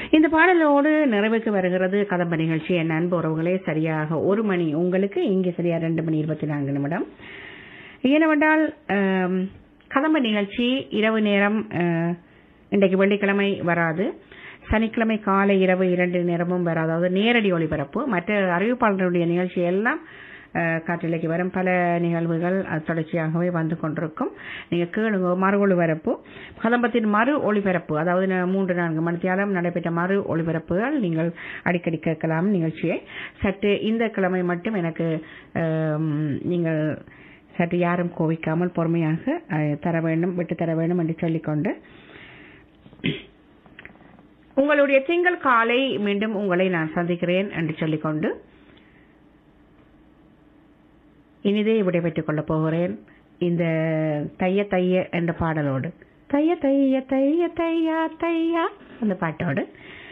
இந்த பாடலோடு நிறைவுக்கு வருகிறது கதம்ப நிகழ்ச்சி என் அன்பு உறவுகளே சரியாக ஒரு மணி உங்களுக்கு இங்கே சரியா ரெண்டு மணி இருபத்தி நான்கு நிமிடம் ஏனென்றால் ஆம், கதம்ப நிகழ்ச்சி இரவு நேரம் அஹ், இன்றைக்கு வெள்ளிக்கிழமை வராது சனிக்கிழமை காலை இரவு இரண்டு நேரமும் வராது அதாவது நேரடி ஒளிபரப்பு மற்ற அறிவிப்பாளர்களுடைய நிகழ்ச்சி எல்லாம் அஹ், காற்றிலைக்கு வரும் பல நிகழ்வுகள் அது தொடர்ச்சியாகவே வந்து கொண்டிருக்கும் நீங்க கேளுங்க மறு ஒளிபரப்பு கதம்பத்தின் மறு ஒளிபரப்பு அதாவது ந- மூன்று நான்கு மணித்தியாலம் நடைபெற்ற மறு ஒளிபரப்புகள் நீங்கள் அடிக்கடி கேட்கலாம் நிகழ்ச்சியை சற்று இந்த கிழமை மட்டும் எனக்கு அஹ், நீங்கள் சற்று யாரும் கோவிக்காமல் பொறுமையாக அஹ், தர வேண்டும் விட்டு தர வேண்டும் என்று சொல்லிக்கொண்டு உங்களுடைய திங்கள் காலை மீண்டும் உங்களை நான் சந்திக்கிறேன் என்று சொல்லிக்கொண்டு இனிதே விடைபெற்றுக் கொள்ளப் போகிறேன் இந்த தைய தைய என்ற பாடலோடு தைய தைய தைய தையா தையா அந்த பாட்டோடு